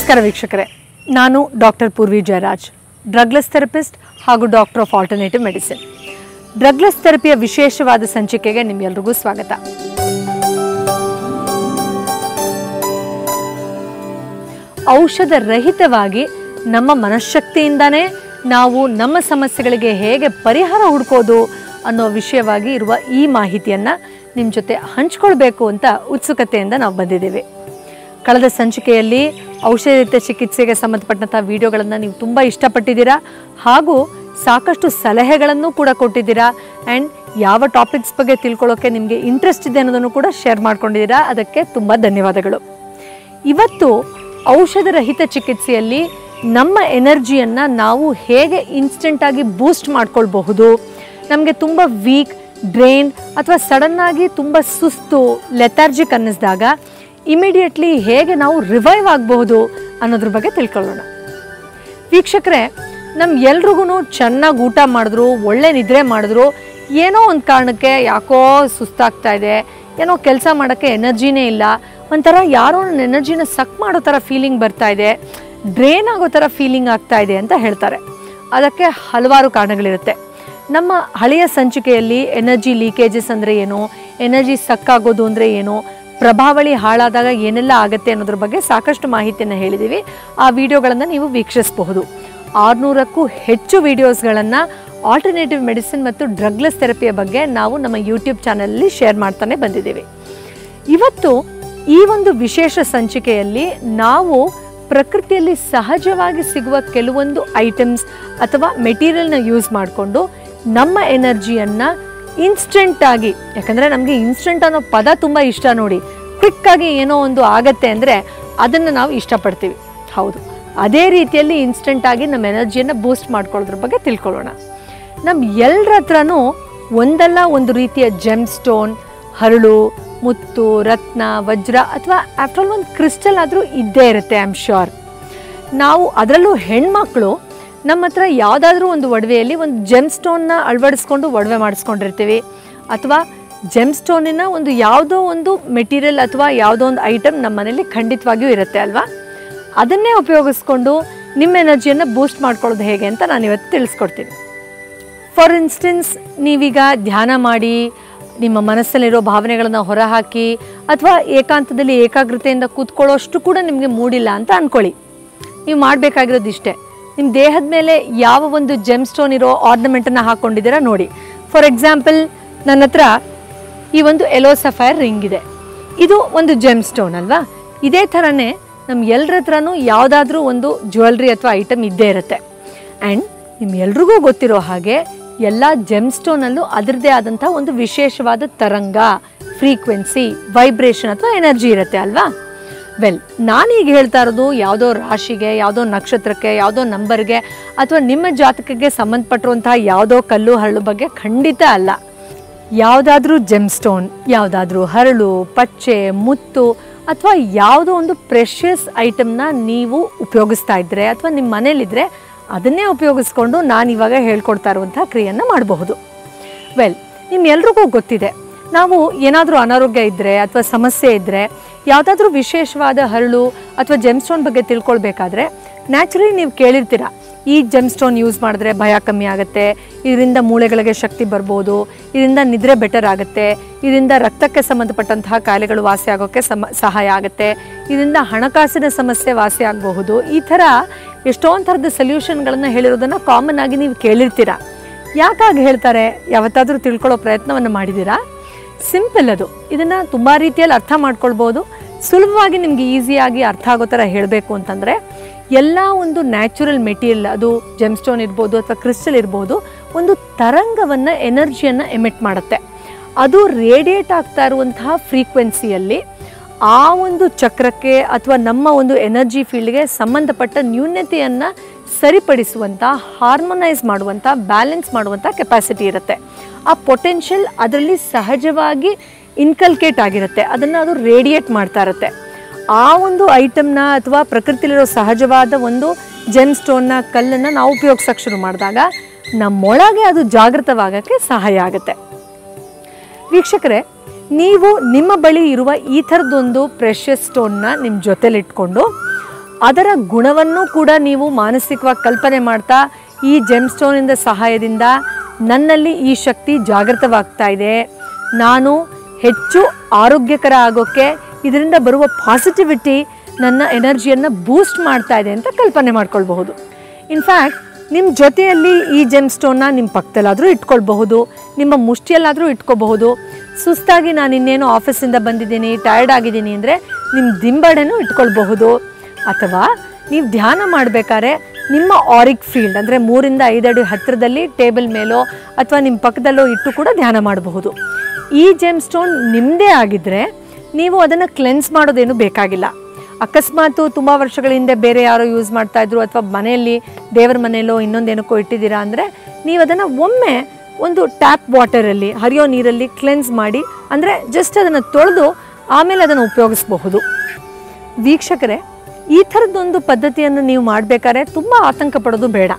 ನಮಸ್ಕಾರ ವೀಕ್ಷಕರೇ ನಾನು doctor Poorvi Jayaraj drugless therapist ಹಾಗೂ doctor of alternative medicine drugless ಥೆರಪಿಯ ವಿಶೇಷವಾದ ಸಂಚಿಕೆಗೆ ನಿಮ್ಗೆಲ್ರಿಗೂ ಸ್ವಾಗತ ಔಷಧ ರಹಿತವಾಗಿ ನಮ್ಮ ಮನಃಶಕ್ತಿಯಿಂದನೇ ನಾವು ನಮ್ಮ ಸಮಸ್ಯೆಗಳಿಗೆ ಹೇಗೆ ಪರಿಹಾರ ಹುಡ್ಕೋದು ಅನ್ನೋ ವಿಷಯವಾಗಿ ಇರುವ ಈ ಮಾಹಿತಿಯನ್ನು ನಿಮ್ಮ ಜೊತೆ ಹಂಚ್ಕೊಳ್ಬೇಕು ಅಂತ ಉತ್ಸುಕತೆಯಿಂದ ನಾವು ಬಂದಿದ್ದೇವೆ ಕಳೆದ ಸಂಚಿಕೆಯಲ್ಲಿ ಔಷಧಯುಕ್ತ ಚಿಕಿತ್ಸೆಗೆ ಸಂಬಂಧಪಟ್ಟಂಥ ವಿಡಿಯೋಗಳನ್ನು ನೀವು ತುಂಬ ಇಷ್ಟಪಟ್ಟಿದ್ದೀರಾ ಹಾಗೂ ಸಾಕಷ್ಟು ಸಲಹೆಗಳನ್ನು ಕೂಡ ಕೊಟ್ಟಿದ್ದೀರಾ ಆ್ಯಂಡ್ ಯಾವ ಟಾಪಿಕ್ಸ್ ಬಗ್ಗೆ ತಿಳ್ಕೊಳ್ಳೋಕ್ಕೆ ನಿಮಗೆ ಇಂಟ್ರೆಸ್ಟ್ ಇದೆ ಅನ್ನೋದನ್ನು ಕೂಡ ಶೇರ್ ಮಾಡ್ಕೊಂಡಿದ್ದೀರಾ ಅದಕ್ಕೆ ತುಂಬ ಧನ್ಯವಾದಗಳು ಇವತ್ತು ಔಷಧರಹಿತ ಚಿಕಿತ್ಸೆಯಲ್ಲಿ ನಮ್ಮ ಎನರ್ಜಿಯನ್ನು ನಾವು ಹೇಗೆ ಇನ್ಸ್ಟೆಂಟಾಗಿ ಬೂಸ್ಟ್ ಮಾಡ್ಕೊಳ್ಬಹುದು ನಮಗೆ ತುಂಬ ವೀಕ್ ಡ್ರೈನ್ ಅಥವಾ ಸಡನ್ನಾಗಿ ತುಂಬ ಸುಸ್ತು ಲೆಥಾರ್ಜಿಕ್ ಅನ್ನಿಸಿದಾಗ ಇಮಿಡಿಯೇಟ್ಲಿ ಹೇಗೆ ನಾವು ರಿವೈವ್ ಆಗಬಹುದು ಅನ್ನೋದ್ರ ಬಗ್ಗೆ ತಿಳ್ಕೊಳ್ಳೋಣ ವೀಕ್ಷಕರೇ ನಮ್ಮ ಎಲ್ರಿಗೂ ಚೆನ್ನಾಗಿ ಊಟ ಮಾಡಿದ್ರು ಒಳ್ಳೆ ನಿದ್ರೆ ಮಾಡಿದ್ರು ಏನೋ ಒಂದು ಕಾರಣಕ್ಕೆ ಯಾಕೋ ಸುಸ್ತಾಗ್ತಾ ಇದೆ ಏನೋ ಕೆಲಸ ಮಾಡೋಕ್ಕೆ ಎನರ್ಜಿನೇ ಇಲ್ಲ ಒಂಥರ ಯಾರೋ ನನ್ನ ಎನರ್ಜಿನ ಸಕ್ ಮಾಡೋ ಥರ ಫೀಲಿಂಗ್ ಬರ್ತಾ ಇದೆ ಡ್ರೈನ್ ಆಗೋ ಥರ ಫೀಲಿಂಗ್ ಆಗ್ತಾ ಇದೆ ಅಂತ ಹೇಳ್ತಾರೆ ಅದಕ್ಕೆ ಹಲವಾರು ಕಾರಣಗಳಿರುತ್ತೆ ನಮ್ಮ ಹಳೆಯ ಸಂಚಿಕೆಯಲ್ಲಿ ಎನರ್ಜಿ ಲೀಕೇಜಸ್ ಅಂದರೆ ಏನು ಎನರ್ಜಿ ಸಕ್ ಆಗೋದು ಅಂದರೆ ಏನು ಪ್ರಭಾವಳಿ ಹಾಳಾದಾಗ ಏನೆಲ್ಲ ಆಗುತ್ತೆ ಅನ್ನೋದ್ರ ಬಗ್ಗೆ ಸಾಕಷ್ಟು ಮಾಹಿತಿಯನ್ನು ಹೇಳಿದ್ದೀವಿ ಆ ವಿಡಿಯೋಗಳನ್ನು ನೀವು ವೀಕ್ಷಿಸಬಹುದು ಆರುನೂರಕ್ಕೂ ಹೆಚ್ಚು ವಿಡಿಯೋಸ್ಗಳನ್ನು ಆಲ್ಟರ್ನೇಟಿವ್ ಮೆಡಿಸಿನ್ ಮತ್ತು ಡ್ರಗ್ಲೆಸ್ ಥೆರಪಿಯ ಬಗ್ಗೆ ನಾವು ನಮ್ಮ ಯೂಟ್ಯೂಬ್ ಚಾನಲಲ್ಲಿ ಶೇರ್ ಮಾಡ್ತಾನೆ ಬಂದಿದ್ದೀವಿ ಇವತ್ತು ಈ ಒಂದು ವಿಶೇಷ ಸಂಚಿಕೆಯಲ್ಲಿ ನಾವು ಪ್ರಕೃತಿಯಲ್ಲಿ ಸಹಜವಾಗಿ ಸಿಗುವ ಕೆಲವೊಂದು ಐಟಮ್ಸ್ ಅಥವಾ ಮೆಟೀರಿಯಲ್ನ ಯೂಸ್ ಮಾಡಿಕೊಂಡು ನಮ್ಮ ಎನರ್ಜಿಯನ್ನು ಇನ್ಸ್ಟೆಂಟಾಗಿ ಯಾಕಂದರೆ ನಮಗೆ ಇನ್ಸ್ಟೆಂಟ್ ಅನ್ನೋ ಪದ ತುಂಬ ಇಷ್ಟ ನೋಡಿ ಕ್ವಿಕ್ಕಾಗಿ ಏನೋ ಒಂದು ಆಗತ್ತೆ ಅಂದರೆ ಅದನ್ನು ನಾವು ಇಷ್ಟಪಡ್ತೀವಿ ಹೌದು ಅದೇ ರೀತಿಯಲ್ಲಿ ಇನ್ಸ್ಟೆಂಟಾಗಿ ನಮ್ಮ ಎನರ್ಜಿಯನ್ನು ಬೂಸ್ಟ್ ಮಾಡ್ಕೊಳ್ಳೋದ್ರ ಬಗ್ಗೆ ತಿಳ್ಕೊಳ್ಳೋಣ ನಮ್ಮ ಎಲ್ಲರ ಹತ್ರನೂ ಒಂದಲ್ಲ ಒಂದು ರೀತಿಯ ಜೆಮ್ ಸ್ಟೋನ್ ಹರಳು ಮುತ್ತು ರತ್ನ ವಜ್ರ ಅಥವಾ ಆಫ್ಟರ್ ಆಲ್ ಒಂದು ಕ್ರಿಸ್ಟಲ್ ಆದರೂ ಇದ್ದೇ ಇರುತ್ತೆ ಐ ಆಮ್ ಶ್ಯೂರ್ ನಾವು ಅದರಲ್ಲೂ ಹೆಣ್ಮಕ್ಳು ನಮ್ಮ ಹತ್ರ ಯಾವುದಾದ್ರೂ ಒಂದು ಒಡವೆಯಲ್ಲಿ ಒಂದು ಜೆಮ್ ಸ್ಟೋನ್ನ ಅಳವಡಿಸ್ಕೊಂಡು ಒಡವೆ ಮಾಡಿಸ್ಕೊಂಡಿರ್ತೀವಿ ಅಥವಾ ಜೆಮ್ ಸ್ಟೋನಿನ ಒಂದು ಯಾವುದೋ ಒಂದು ಮೆಟೀರಿಯಲ್ ಅಥವಾ ಯಾವುದೋ ಒಂದು ಐಟಮ್ ನಮ್ಮ ಮನೇಲಿ ಖಂಡಿತವಾಗಿಯೂ ಇರುತ್ತೆ ಅಲ್ವಾ ಅದನ್ನೇ ಉಪಯೋಗಿಸ್ಕೊಂಡು ನಿಮ್ಮ ಎನರ್ಜಿಯನ್ನು ಬೂಸ್ಟ್ ಮಾಡ್ಕೊಳ್ಳೋದು ಹೇಗೆ ಅಂತ ನಾನು ಇವತ್ತು ತಿಳಿಸ್ಕೊಡ್ತೀನಿ ಫಾರ್ ಇನ್ಸ್ಟೆನ್ಸ್ ನೀವೀಗ ಧ್ಯಾನ ಮಾಡಿ ನಿಮ್ಮ ಮನಸ್ಸಲ್ಲಿರೋ ಭಾವನೆಗಳನ್ನು ಹೊರಹಾಕಿ ಅಥವಾ ಏಕಾಂತದಲ್ಲಿ ಏಕಾಗ್ರತೆಯಿಂದ ಕೂತ್ಕೊಳ್ಳೋಷ್ಟು ಕೂಡ ನಿಮಗೆ ಮೂಡಿಲ್ಲ ಅಂತ ಅಂದ್ಕೊಳ್ಳಿ ನೀವು ಮಾಡಬೇಕಾಗಿರೋದು ಇಷ್ಟೇ ನಿಮ್ಮ ದೇಹದ ಮೇಲೆ ಯಾವ ಒಂದು ಜೆಮ್ ಸ್ಟೋನ್ ಇರೋ ಆರ್ನಮೆಂಟನ್ನು ಹಾಕ್ಕೊಂಡಿದ್ದೀರಾ ನೋಡಿ ಫಾರ್ ಎಕ್ಸಾಂಪಲ್ ನನ್ನ ಹತ್ರ ಈ ಒಂದು ಎಲೋ ಸಫೈರ್ ರಿಂಗ್ ಇದೆ ಇದು ಒಂದು ಜೆಮ್ ಸ್ಟೋನ್ ಅಲ್ವಾ ಇದೇ ಥರನೇ ನಮ್ಮ ಎಲ್ಲರ ಹತ್ರನೂ ಯಾವುದಾದ್ರೂ ಒಂದು ಜ್ಯುವೆಲ್ರಿ ಅಥವಾ ಐಟಮ್ ಇದ್ದೇ ಇರುತ್ತೆ ಆ್ಯಂಡ್ ನಿಮ್ಮೆಲ್ರಿಗೂ ಗೊತ್ತಿರೋ ಹಾಗೆ ಎಲ್ಲ ಜೆಮ್ ಸ್ಟೋನಲ್ಲೂ ಅದರದ್ದೇ ಆದಂಥ ಒಂದು ವಿಶೇಷವಾದ ತರಂಗ ಫ್ರೀಕ್ವೆನ್ಸಿ ವೈಬ್ರೇಷನ್ ಅಥವಾ ಎನರ್ಜಿ ಇರುತ್ತೆ ಅಲ್ವಾ ವೆಲ್ ನಾನೀಗ ಹೇಳ್ತಾ ಇರೋದು ಯಾವುದೋ ರಾಶಿಗೆ ಯಾವುದೋ ನಕ್ಷತ್ರಕ್ಕೆ ಯಾವುದೋ ನಂಬರ್ಗೆ ಅಥವಾ ನಿಮ್ಮ ಜಾತಕಕ್ಕೆ ಸಂಬಂಧಪಟ್ಟಿರುವಂತಹ ಯಾವುದೋ ಕಲ್ಲು ಹರಳು ಬಗ್ಗೆ ಖಂಡಿತ ಅಲ್ಲ ಯಾವುದಾದ್ರೂ ಜೆಮ್ ಸ್ಟೋನ್ ಯಾವುದಾದ್ರೂ ಹರಳು ಪಚ್ಚೆ ಮುತ್ತು ಅಥವಾ ಯಾವುದೋ ಒಂದು ಪ್ರೆಷಿಯಸ್ ಐಟಮ್ನ ನೀವು ಉಪಯೋಗಿಸ್ತಾ ಇದ್ದರೆ ಅಥವಾ ನಿಮ್ಮ ಮನೇಲಿದ್ದರೆ ಅದನ್ನೇ ಉಪಯೋಗಿಸ್ಕೊಂಡು ನಾನು ಇವಾಗ ಹೇಳ್ಕೊಡ್ತಾ ಇರುವಂಥ ಕ್ರಿಯೆಯನ್ನು ಮಾಡಬಹುದು ವೆಲ್ ನಿಮ್ಮೆಲ್ರಿಗೂ ಗೊತ್ತಿದೆ ನಾವು ಏನಾದರೂ ಅನಾರೋಗ್ಯ ಇದ್ದರೆ ಅಥವಾ ಸಮಸ್ಯೆ ಇದ್ದರೆ ಯಾವುದಾದ್ರೂ ವಿಶೇಷವಾದ ಹರಳು ಅಥವಾ ಜೆಮ್ ಸ್ಟೋನ್ ಬಗ್ಗೆ ತಿಳ್ಕೊಳ್ಬೇಕಾದ್ರೆ ನ್ಯಾಚುರಲಿ ನೀವು ಕೇಳಿರ್ತೀರ ಈ ಜೆಮ್ ಸ್ಟೋನ್ ಯೂಸ್ ಮಾಡಿದ್ರೆ ಭಯ ಕಮ್ಮಿ ಆಗುತ್ತೆ ಇದರಿಂದ ಮೂಳೆಗಳಿಗೆ ಶಕ್ತಿ ಬರ್ಬೋದು ಇದರಿಂದ ನಿದ್ರೆ ಬೆಟರ್ ಆಗುತ್ತೆ ಇದರಿಂದ ರಕ್ತಕ್ಕೆ ಸಂಬಂಧಪಟ್ಟಂತಹ ಕಾಯಿಲೆಗಳು ವಾಸಿ ಆಗೋಕ್ಕೆ ಸಮ ಸಹಾಯ ಆಗುತ್ತೆ ಇದರಿಂದ ಹಣಕಾಸಿನ ಸಮಸ್ಯೆ ವಾಸಿ ಆಗಬಹುದು ಈ ಥರ ಎಷ್ಟೊಂದು ಥರದ ಸೊಲ್ಯೂಷನ್ಗಳನ್ನು ಹೇಳಿರೋದನ್ನು ಕಾಮನ್ ಆಗಿ ನೀವು ಕೇಳಿರ್ತೀರ ಯಾಕಾಗಿ ಹೇಳ್ತಾರೆ ಯಾವತ್ತಾದರೂ ತಿಳ್ಕೊಳ್ಳೋ ಪ್ರಯತ್ನವನ್ನು ಮಾಡಿದ್ದೀರಾ ಸಿಂಪಲ್ ಅದು ಇದನ್ನು ತುಂಬ ರೀತಿಯಲ್ಲಿ ಅರ್ಥ ಮಾಡ್ಕೊಳ್ಬೋದು ಸುಲಭವಾಗಿ ನಿಮಗೆ ಈಸಿಯಾಗಿ ಅರ್ಥ ಆಗೋ ಥರ ಹೇಳಬೇಕು ಅಂತಂದರೆ ಎಲ್ಲ ಒಂದು ನ್ಯಾಚುರಲ್ ಮೆಟೀರಿಯಲ್ ಅದು ಜೆಮ್ಸ್ಟೋನ್ ಇರ್ಬೋದು ಅಥವಾ ಕ್ರಿಸ್ಟಲ್ ಇರ್ಬೋದು ಒಂದು ತರಂಗವನ್ನು ಎನರ್ಜಿಯನ್ನು ಎಮಿಟ್ ಮಾಡುತ್ತೆ ಅದು ರೇಡಿಯೇಟ್ ಆಗ್ತಾ ಇರುವಂತಹ ಫ್ರೀಕ್ವೆನ್ಸಿಯಲ್ಲಿ ಆ ಒಂದು ಚಕ್ರಕ್ಕೆ ಅಥವಾ ನಮ್ಮ ಒಂದು ಎನರ್ಜಿ ಫೀಲ್ಡ್ಗೆ ಸಂಬಂಧಪಟ್ಟ ನ್ಯೂನ್ಯತೆಯನ್ನು ಸರಿಪಡಿಸುವಂಥ ಹಾರ್ಮೋನೈಸ್ ಮಾಡುವಂಥ ಬ್ಯಾಲೆನ್ಸ್ ಮಾಡುವಂಥ ಕೆಪಾಸಿಟಿ ಇರುತ್ತೆ ಆ ಪೊಟೆನ್ಷಿಯಲ್ ಅದರಲ್ಲಿ ಸಹಜವಾಗಿ ಇನ್ಕಲ್ಕೇಟ್ ಆಗಿರುತ್ತೆ ಅದನ್ನು ಅದು ರೇಡಿಯೇಟ್ ಮಾಡ್ತಾ ಇರುತ್ತೆ ಆ ಒಂದು ಐಟಮ್ನ ಅಥವಾ ಪ್ರಕೃತಿಲಿರೋ ಸಹಜವಾದ ಒಂದು ಜೆಮ್ ಸ್ಟೋನ್ನ ಕಲ್ಲನ್ನು ನಾವು ಉಪಯೋಗಿಸೋಕೆ ಶುರು ಮಾಡಿದಾಗ ನಮ್ಮೊಳಗೆ ಅದು ಜಾಗೃತವಾಗೋಕ್ಕೆ ಸಹಾಯ ಆಗುತ್ತೆ ವೀಕ್ಷಕರೇ ನೀವು ನಿಮ್ಮ ಬಳಿ ಇರುವ ಈ ಥರದೊಂದು ಪ್ರೆಷಸ್ ಸ್ಟೋನ್ನ ನಿಮ್ಮ ಜೊತೆಲಿಟ್ಕೊಂಡು ಅದರ ಗುಣವನ್ನು ಕೂಡ ನೀವು ಮಾನಸಿಕವಾಗಿ ಕಲ್ಪನೆ ಮಾಡ್ತಾ ಈ ಜೆಮ್ ಸ್ಟೋನಿಂದ ಸಹಾಯದಿಂದ ನನ್ನಲ್ಲಿ ಈ ಶಕ್ತಿ ಜಾಗೃತವಾಗ್ತಾ ಇದೆ ನಾನು ಹೆಚ್ಚು ಆರೋಗ್ಯಕರ ಆಗೋಕ್ಕೆ ಇದರಿಂದ ಬರುವ ಪಾಸಿಟಿವಿಟಿ ನನ್ನ ಎನರ್ಜಿಯನ್ನು ಬೂಸ್ಟ್ ಮಾಡ್ತಾ ಇದೆ ಅಂತ ಕಲ್ಪನೆ ಮಾಡ್ಕೊಳ್ಬಹುದು ಇನ್ಫ್ಯಾಕ್ಟ್ ನಿಮ್ಮ ಜೊತೆಯಲ್ಲಿ ಈ ಜೆಮ್ ಸ್ಟೋನ್ನ ನಿಮ್ಮ ಪಕ್ಕದಲ್ಲಾದರೂ ಇಟ್ಕೊಳ್ಬಹುದು ನಿಮ್ಮ ಮುಷ್ಟಿಯಲ್ಲಾದರೂ ಇಟ್ಕೋಬಹುದು ಸುಸ್ತಾಗಿ ನಾನು ಇನ್ನೇನು ಆಫೀಸಿಂದ ಬಂದಿದ್ದೀನಿ ಟಯರ್ಡ್ ಆಗಿದ್ದೀನಿ ಅಂದರೆ ನಿಮ್ಮ ದಿಂಬಡೆನೂ ಇಟ್ಕೊಳ್ಬಹುದು ಅಥವಾ ನೀವು ಧ್ಯಾನ ಮಾಡಬೇಕಾದ್ರೆ ನಿಮ್ಮ ಆರಿಕ್ ಫೀಲ್ಡ್ ಅಂದರೆ ಮೂರಿಂದ ಐದು ಅಡಿ ಹತ್ತಿರದಲ್ಲಿ ಟೇಬಲ್ ಮೇಲೋ ಅಥವಾ ನಿಮ್ಮ ಪಕ್ಕದಲ್ಲೋ ಇಟ್ಟು ಕೂಡ ಧ್ಯಾನ ಮಾಡಬಹುದು ಈ ಜೆಮ್ ಸ್ಟೋನ್ ನಿಮ್ಮದೇ ಆಗಿದ್ದರೆ ನೀವು ಅದನ್ನು ಕ್ಲೆನ್ಸ್ ಮಾಡೋದೇನು ಬೇಕಾಗಿಲ್ಲ ಅಕಸ್ಮಾತು ತುಂಬ ವರ್ಷಗಳ ಹಿಂದೆ ಬೇರೆ ಯಾರೋ ಯೂಸ್ ಮಾಡ್ತಾ ಇದ್ರು ಅಥವಾ ಮನೆಯಲ್ಲಿ ದೇವರ ಮನೆಯಲ್ಲೋ ಇನ್ನೊಂದೇನಕ್ಕೋ ಇಟ್ಟಿದ್ದೀರಾ ಅಂದರೆ ನೀವು ಅದನ್ನು ಒಮ್ಮೆ ಒಂದು ಟ್ಯಾಪ್ ವಾಟರಲ್ಲಿ ಹರಿಯೋ ನೀರಲ್ಲಿ ಕ್ಲೆನ್ಸ್ ಮಾಡಿ ಅಂದರೆ ಜಸ್ಟ್ ಅದನ್ನು ತೊಳೆದು ಆಮೇಲೆ ಅದನ್ನು ಉಪಯೋಗಿಸಬಹುದು ವೀಕ್ಷಕರೇ ಈ ಥರದ್ದೊಂದು ಪದ್ಧತಿಯನ್ನು ನೀವು ಮಾಡಬೇಕಾದ್ರೆ ತುಂಬ ಆತಂಕ ಪಡೋದು ಬೇಡ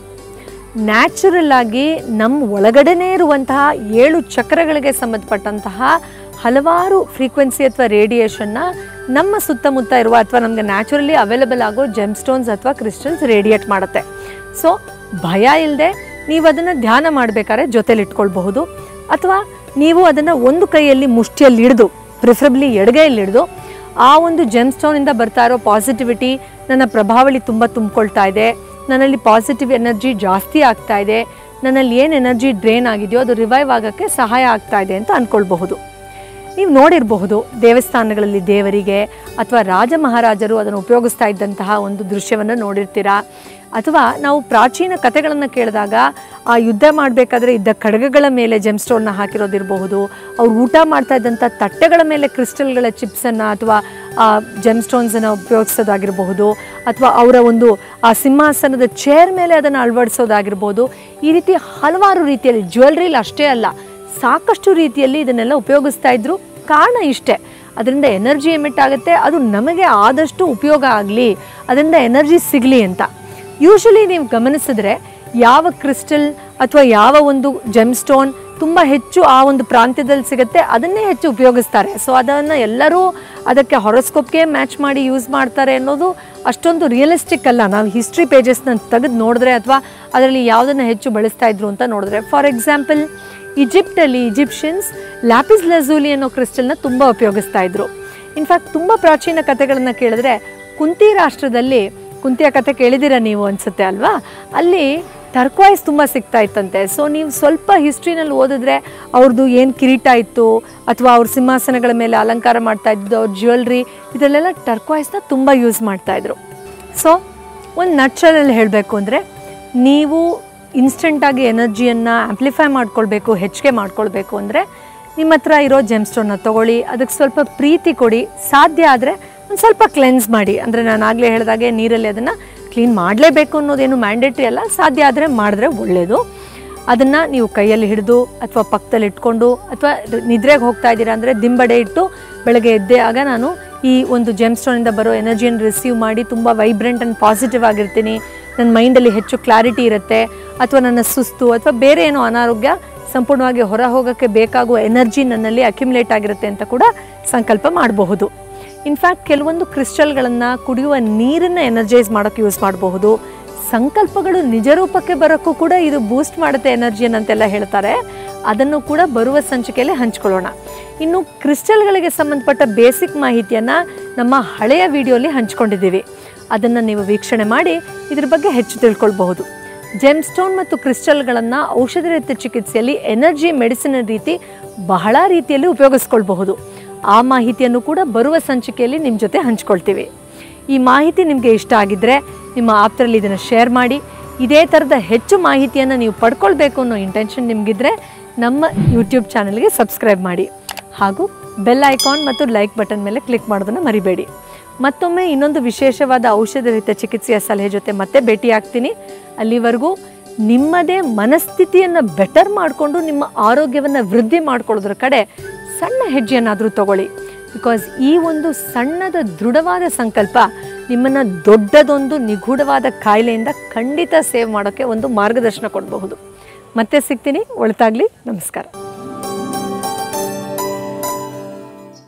ನ್ಯಾಚುರಲ್ ಆಗಿ ನಮ್ಮ ಒಳಗಡೆನೇ ಇರುವಂತಹ ಏಳು ಚಕ್ರಗಳಿಗೆ ಸಂಬಂಧಪಟ್ಟಂತಹ ಹಲವಾರು ಫ್ರೀಕ್ವೆನ್ಸಿ ಅಥವಾ ರೇಡಿಯೇಷನ್ನ ನಮ್ಮ ಸುತ್ತಮುತ್ತ ಇರುವ ಅಥವಾ ನಮಗೆ ನ್ಯಾಚುರಲಿ ಅವೈಲಬಲ್ ಆಗೋ ಜೆಮ್ ಸ್ಟೋನ್ಸ್ ಅಥವಾ ಕ್ರಿಸ್ಟಲ್ಸ್ ರೇಡಿಯೇಟ್ ಮಾಡುತ್ತೆ ಸೊ ಭಯ ಇಲ್ಲದೆ ನೀವು ಅದನ್ನು ಧ್ಯಾನ ಮಾಡಬೇಕಾದ್ರೆ ಜೊತೆಲಿ ಇಟ್ಕೊಳ್ಬಹುದು ಅಥವಾ ನೀವು ಅದನ್ನು ಒಂದು ಕೈಯಲ್ಲಿ ಮುಷ್ಟಿಯಲ್ಲಿ ಹಿಡಿದು ಪ್ರಿಫರಬ್ಲಿ ಎಡಗೈಯಲ್ಲಿ ಹಿಡಿದು ಆ ಒಂದು ಜೆಮ್ ಸ್ಟೋನಿಂದ ಬರ್ತಾ ಇರೋ ಪಾಸಿಟಿವಿಟಿ ನನ್ನ ಪ್ರಭಾವಳಿ ತುಂಬ ತುಂಬಿಕೊಳ್ತಾ ಇದೆ ನನ್ನಲ್ಲಿ ಪಾಸಿಟಿವ್ ಎನರ್ಜಿ ಜಾಸ್ತಿ ಆಗ್ತಾ ಇದೆ ನನ್ನಲ್ಲಿ ಏನು ಎನರ್ಜಿ ಡ್ರೈನ್ ಆಗಿದೆಯೋ ಅದು ರಿವೈವ್ ಆಗೋಕ್ಕೆ ಸಹಾಯ ಆಗ್ತಾ ಇದೆ ಅಂತ ಅಂದ್ಕೊಳ್ಬಹುದು ನೀವು ನೋಡಿರಬಹುದು ದೇವಸ್ಥಾನಗಳಲ್ಲಿ ದೇವರಿಗೆ ಅಥವಾ ರಾಜ ಮಹಾರಾಜರು ಅದನ್ನು ಉಪಯೋಗಿಸ್ತಾ ಇದ್ದಂತಹ ಒಂದು ದೃಶ್ಯವನ್ನು ನೋಡಿರ್ತೀರಾ ಅಥವಾ ನಾವು ಪ್ರಾಚೀನ ಕಥೆಗಳನ್ನು ಕೇಳಿದಾಗ ಆ ಯುದ್ಧ ಮಾಡಬೇಕಾದ್ರೆ ಇದ್ದ ಖಡ್ಗಗಳ ಮೇಲೆ ಜೆಮ್ಸ್ಟೋನ್ನ ಹಾಕಿರೋದಿರಬಹುದು ಅವ್ರು ಊಟ ಮಾಡ್ತಾ ಇದ್ದಂಥ ತಟ್ಟೆಗಳ ಮೇಲೆ ಕ್ರಿಸ್ಟಲ್ಗಳ ಚಿಪ್ಸನ್ನು ಅಥವಾ ಆ ಜೆಮ್ಸ್ಟೋನ್ಸನ್ನು ಉಪಯೋಗಿಸೋದಾಗಿರಬಹುದು ಅಥವಾ ಅವರ ಒಂದು ಆ ಸಿಂಹಾಸನದ ಚೇರ್ ಮೇಲೆ ಅದನ್ನು ಅಳವಡಿಸೋದಾಗಿರ್ಬೋದು ಈ ರೀತಿ ಹಲವಾರು ರೀತಿಯಲ್ಲಿ ಜ್ಯುವೆಲ್ರಿಲಿ ಅಷ್ಟೇ ಅಲ್ಲ ಸಾಕಷ್ಟು ರೀತಿಯಲ್ಲಿ ಇದನ್ನೆಲ್ಲ ಉಪಯೋಗಿಸ್ತಾ ಇದ್ರು ಕಾರಣ ಇಷ್ಟೇ ಅದರಿಂದ ಎನರ್ಜಿ ಎಮಿಟ್ ಆಗುತ್ತೆ ಅದು ನಮಗೆ ಆದಷ್ಟು ಉಪಯೋಗ ಆಗಲಿ ಅದರಿಂದ ಎನರ್ಜಿ ಸಿಗಲಿ ಅಂತ ಯೂಶಲಿ ನೀವು ಗಮನಿಸಿದ್ರೆ ಯಾವ ಕ್ರಿಸ್ಟಲ್ ಅಥವಾ ಯಾವ ಒಂದು ಜೆಮ್ ಸ್ಟೋನ್ ತುಂಬ ಹೆಚ್ಚು ಆ ಒಂದು ಪ್ರಾಂತ್ಯದಲ್ಲಿ ಸಿಗುತ್ತೆ ಅದನ್ನೇ ಹೆಚ್ಚು ಉಪಯೋಗಿಸ್ತಾರೆ ಸೊ ಅದನ್ನು ಎಲ್ಲರೂ ಅದಕ್ಕೆ ಹೊರಸ್ಕೋಪ್ಗೆ ಮ್ಯಾಚ್ ಮಾಡಿ ಯೂಸ್ ಮಾಡ್ತಾರೆ ಅನ್ನೋದು ಅಷ್ಟೊಂದು ರಿಯಲಿಸ್ಟಿಕ್ ಅಲ್ಲ ನಾವು ಹಿಸ್ಟ್ರಿ ಪೇಜಸ್ನ ತೆಗೆದು ನೋಡಿದ್ರೆ ಅಥವಾ ಅದರಲ್ಲಿ ಯಾವುದನ್ನು ಹೆಚ್ಚು ಬಳಸ್ತಾ ಇದ್ರು ಅಂತ ನೋಡಿದ್ರೆ ಫಾರ್ ಎಕ್ಸಾಂಪಲ್ ಈಜಿಪ್ಟಲ್ಲಿ ಈಜಿಪ್ಷಿಯನ್ಸ್ ಲ್ಯಾಪಿಸ್ ಲಜೂಲಿ ಅನ್ನೋ ಕ್ರಿಸ್ಟಲ್ನ ತುಂಬ ಉಪಯೋಗಿಸ್ತಾ ಇದ್ರು ಇನ್ಫ್ಯಾಕ್ಟ್ ತುಂಬ ಪ್ರಾಚೀನ ಕಥೆಗಳನ್ನು ಕೇಳಿದ್ರೆ ಕುಂತಿ ರಾಷ್ಟ್ರದಲ್ಲಿ ಕುಂತಿಯ ಕಥೆ ಕೇಳಿದ್ದೀರಾ ನೀವು ಅನ್ಸುತ್ತೆ ಅಲ್ವಾ ಅಲ್ಲಿ ಟರ್ಕ್ವಾಯ್ಸ್ ತುಂಬ ಸಿಗ್ತಾ ಇತ್ತಂತೆ ಸೊ ನೀವು ಸ್ವಲ್ಪ ಹಿಸ್ಟ್ರಿನಲ್ಲಿ ಓದಿದ್ರೆ ಅವ್ರದ್ದು ಏನು ಕಿರೀಟ ಇತ್ತು ಅಥವಾ ಅವ್ರ ಸಿಂಹಾಸನಗಳ ಮೇಲೆ ಅಲಂಕಾರ ಮಾಡ್ತಾ ಇದ್ದು ಅವ್ರ ಜ್ಯುವೆಲ್ರಿ ಇದರಲ್ಲೆಲ್ಲ ಟರ್ಕ್ವಾಯ್ಸ್ನ ತುಂಬ ಯೂಸ್ ಮಾಡ್ತಾಯಿದ್ರು ಸೊ ಒಂದು ನಟ್ಸರಲ್ಲಿ ಹೇಳಬೇಕು ಅಂದರೆ ನೀವು ಇನ್ಸ್ಟೆಂಟಾಗಿ ಎನರ್ಜಿಯನ್ನು ಆ್ಯಂಪ್ಲಿಫೈ ಮಾಡ್ಕೊಳ್ಬೇಕು ಹೆಚ್ಚಿಗೆ ಮಾಡ್ಕೊಳ್ಬೇಕು ಅಂದರೆ ನಿಮ್ಮ ಹತ್ರ ಇರೋ ಜೆಮ್ಸ್ಟೋನ್ನ ತೊಗೊಳ್ಳಿ ಅದಕ್ಕೆ ಸ್ವಲ್ಪ ಪ್ರೀತಿ ಕೊಡಿ ಸಾಧ್ಯ ಆದರೆ ಒಂದು ಸ್ವಲ್ಪ ಕ್ಲೆನ್ಸ್ ಮಾಡಿ ಅಂದರೆ ನಾನು ಆಗಲೇ ಹೇಳಿದಾಗೆ ನೀರಲ್ಲಿ ಅದನ್ನು ಕ್ಲೀನ್ ಮಾಡಲೇಬೇಕು ಅನ್ನೋದೇನು ಮ್ಯಾಂಡೇಟ್ರಿ ಅಲ್ಲ ಸಾಧ್ಯ ಆದರೆ ಮಾಡಿದ್ರೆ ಒಳ್ಳೆಯದು ಅದನ್ನು ನೀವು ಕೈಯಲ್ಲಿ ಹಿಡಿದು ಅಥವಾ ಪಕ್ಕದಲ್ಲಿ ಇಟ್ಕೊಂಡು ಅಥವಾ ನಿದ್ರೆಗೆ ಹೋಗ್ತಾ ಇದ್ದೀರಾ ಅಂದರೆ ದಿಂಬಡೆ ಇಟ್ಟು ಬೆಳಗ್ಗೆ ಎದ್ದೆ ಆಗ ನಾನು ಈ ಒಂದು ಜೆಮ್ ಸ್ಟೋನಿಂದ ಬರೋ ಎನರ್ಜಿಯನ್ನು ರಿಸೀವ್ ಮಾಡಿ ತುಂಬ ವೈಬ್ರೆಂಟ್ ಆ್ಯಂಡ್ ಪಾಸಿಟಿವ್ ಆಗಿರ್ತೀನಿ ನನ್ನ ಮೈಂಡಲ್ಲಿ ಹೆಚ್ಚು ಕ್ಲಾರಿಟಿ ಇರುತ್ತೆ ಅಥವಾ ನನ್ನ ಸುಸ್ತು ಅಥವಾ ಬೇರೆ ಏನೋ ಅನಾರೋಗ್ಯ ಸಂಪೂರ್ಣವಾಗಿ ಹೊರ ಹೋಗೋಕ್ಕೆ ಬೇಕಾಗುವ ಎನರ್ಜಿ ನನ್ನಲ್ಲಿ ಅಕ್ಯುಮುಲೇಟ್ ಆಗಿರುತ್ತೆ ಅಂತ ಕೂಡ ಸಂಕಲ್ಪ ಮಾಡಬಹುದು ಇನ್ಫ್ಯಾಕ್ಟ್ ಕೆಲವೊಂದು ಕ್ರಿಸ್ಟಲ್ಗಳನ್ನು ಕುಡಿಯುವ ನೀರನ್ನು ಎನರ್ಜೈಸ್ ಮಾಡೋಕ್ಕೆ ಯೂಸ್ ಮಾಡಬಹುದು ಸಂಕಲ್ಪಗಳು ನಿಜ ರೂಪಕ್ಕೆ ಬರೋಕ್ಕೂ ಕೂಡ ಇದು ಬೂಸ್ಟ್ ಮಾಡುತ್ತೆ ಎನರ್ಜಿಯನ್ನು ಅಂತೆಲ್ಲ ಹೇಳ್ತಾರೆ ಅದನ್ನು ಕೂಡ ಬರುವ ಸಂಚಿಕೆಯಲ್ಲಿ ಹಂಚ್ಕೊಳ್ಳೋಣ ಇನ್ನು ಕ್ರಿಸ್ಟಲ್ಗಳಿಗೆ ಸಂಬಂಧಪಟ್ಟ ಬೇಸಿಕ್ ಮಾಹಿತಿಯನ್ನು ನಮ್ಮ ಹಳೆಯ ವಿಡಿಯೋಲಿ ಹಂಚ್ಕೊಂಡಿದ್ದೀವಿ ಅದನ್ನು ನೀವು ವೀಕ್ಷಣೆ ಮಾಡಿ ಇದ್ರ ಬಗ್ಗೆ ಹೆಚ್ಚು ತಿಳ್ಕೊಳ್ಬಹುದು ಜೆಮ್ ಸ್ಟೋನ್ ಮತ್ತು ಕ್ರಿಸ್ಟಲ್ಗಳನ್ನು ಔಷಧರಹಿತ ಚಿಕಿತ್ಸೆಯಲ್ಲಿ ಎನರ್ಜಿ ಮೆಡಿಸಿನ್ ರೀತಿ ಬಹಳ ರೀತಿಯಲ್ಲಿ ಉಪಯೋಗಿಸ್ಕೊಳ್ಬಹುದು ಆ ಮಾಹಿತಿಯನ್ನು ಕೂಡ ಬರುವ ಸಂಚಿಕೆಯಲ್ಲಿ ನಿಮ್ಮ ಜೊತೆ ಹಂಚ್ಕೊಳ್ತೀವಿ ಈ ಮಾಹಿತಿ ನಿಮಗೆ ಇಷ್ಟ ಆಗಿದ್ದರೆ ನಿಮ್ಮ ಆಪ್ತರಲ್ಲಿ ಇದನ್ನು ಶೇರ್ ಮಾಡಿ ಇದೇ ಥರದ ಹೆಚ್ಚು ಮಾಹಿತಿಯನ್ನು ನೀವು ಪಡ್ಕೊಳ್ಬೇಕು ಅನ್ನೋ ಇಂಟೆನ್ಷನ್ ನಿಮಗಿದ್ರೆ ನಮ್ಮ ಯೂಟ್ಯೂಬ್ ಚಾನಲ್ಗೆ ಸಬ್ಸ್ಕ್ರೈಬ್ ಮಾಡಿ ಹಾಗೂ ಬೆಲ್ ಐಕಾನ್ ಮತ್ತು ಲೈಕ್ ಬಟನ್ ಮೇಲೆ ಕ್ಲಿಕ್ ಮಾಡೋದನ್ನು ಮರಿಬೇಡಿ ಮತ್ತೊಮ್ಮೆ ಇನ್ನೊಂದು ವಿಶೇಷವಾದ ಔಷಧರಹಿತ ಚಿಕಿತ್ಸೆಯ ಸಲಹೆ ಜೊತೆ ಮತ್ತೆ ಭೇಟಿಯಾಗ್ತೀನಿ ಅಲ್ಲಿವರೆಗೂ ನಿಮ್ಮದೇ ಮನಸ್ಥಿತಿಯನ್ನು ಬೆಟರ್ ಮಾಡಿಕೊಂಡು ನಿಮ್ಮ ಆರೋಗ್ಯವನ್ನು ವೃದ್ಧಿ ಮಾಡ್ಕೊಳ್ಳೋದ್ರ ಕಡೆ ಸಣ್ಣ ಹೆಜ್ಜೆಯನ್ನಾದರೂ ತಗೊಳ್ಳಿ ಬಿಕಾಸ್ ಈ ಒಂದು ಸಣ್ಣದ ದೃಢವಾದ ಸಂಕಲ್ಪ ನಿಮ್ಮನ್ನು ದೊಡ್ಡದೊಂದು ನಿಗೂಢವಾದ ಕಾಯಿಲೆಯಿಂದ ಖಂಡಿತ ಸೇವ್ ಮಾಡೋಕ್ಕೆ ಒಂದು ಮಾರ್ಗದರ್ಶನ ಕೊಡಬಹುದು ಮತ್ತೆ ಸಿಗ್ತೀನಿ ಒಳಿತಾಗಲಿ ನಮಸ್ಕಾರ